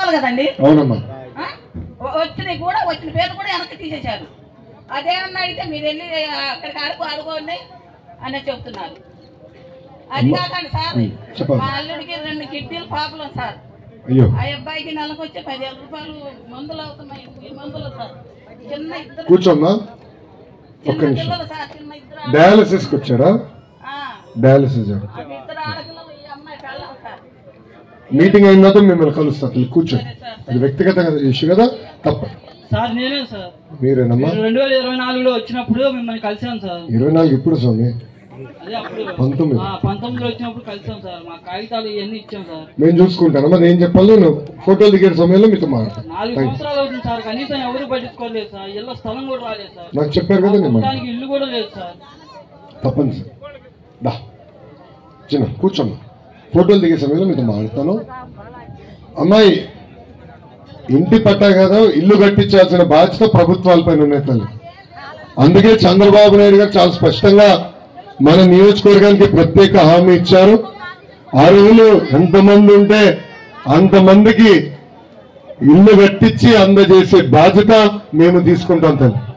రావాలి కదండి అవునమ్మా ఆ? వ- వచ్చినవి కూడా వచ్చిన పేరు కూడా వెనక్కి తీసేశారు అదేమన్నా అయితే మీరు వెళ్ళి అక్కడికి ఆడుకో ఆడుకోండి అని చెప్తున్నారు అది కాకండి సార్ ఉం, చెప్పండి. మా అల్లుడికి రెండు కిడ్నీలు ప్రాబ్లం సార్ అయ్యో ఆ అబ్బాయికి నెలకు వచ్చి పదివేల రూపాయలు మందులు అవుతున్నాయి ఈ మందులు సార్ చిన్న ఇద్దరు కూర్చోమ్మా ఒక్క చిన్న నిమిషం పిల్లలు సార్ చిన్న ఇద్దరు డయాలసిస్కి వచ్చారా ఆ, డయాలసిస్ ఆ ఇద్దరు ఆడపిల్లలు ఈ అమ్మాయి పెళ్ళం సార్ మీటింగ్ అయిన తర్వాత మిమ్మల్ని కలుస్తారు కూర్చోండి అది వ్యక్తిగత ఇష్యూ కదా తప్ప సార్ నేనే సార్ మీరేనమ్మా మీరు రెండు వేల ఇరవై నాలుగులో వచ్చినప్పుడు మిమ్మల్ని కలిసాం సార్ ఇరవై నాలుగు ఇప్పుడు స్వామి అదే అప్పుడు పంతొమ్మిది. ఆ, పంతొమ్మిదిలో వచ్చినప్పుడు కలిసాం సార్ మా కాగితాలు ఇవన్నీ ఇచ్చాం సార్ నేను చూసుకుంటానమ్మా నేను చెప్పాలి నేను ఫోటోలు దిగే సమయంలో మీతో మాట్లాడతాను నాలుగు థ్యాంక్ యూ. సంవత్సరాలు అవుతుంది సార్ కనీసం ఎవరు పట్టించుకోలేదు సార్ ఇళ్ళ స్థలం కూడా రాలేదు సార్ నాకు చెప్పారు కదా నేను మాట్లాడతాను. మొత్తానికి ఇల్లు కూడా లేదు సార్ తప్పని సార్ దా చిన్న కూర్చోమ్మా ఫోటోలు దిగే సమయంలో మీతో మాట్లాడతాను అమ్మాయి ఇంటి పట్టా కదా ఇల్లు కట్టించాల్సిన బాధ్యత ప్రభుత్వాలపైన ఉన్నాయి తల్లి అందుకే చంద్రబాబు నాయుడు గారు చాలా స్పష్టంగా మన నియోజకవర్గానికి ప్రత్యేక హామీ ఇచ్చారు అరువులు ఎంతమంది ఉంటే అంతమందికి ఇల్లు కట్టించి అందజేసే బాధ్యత మేము తీసుకుంటాం తల్లి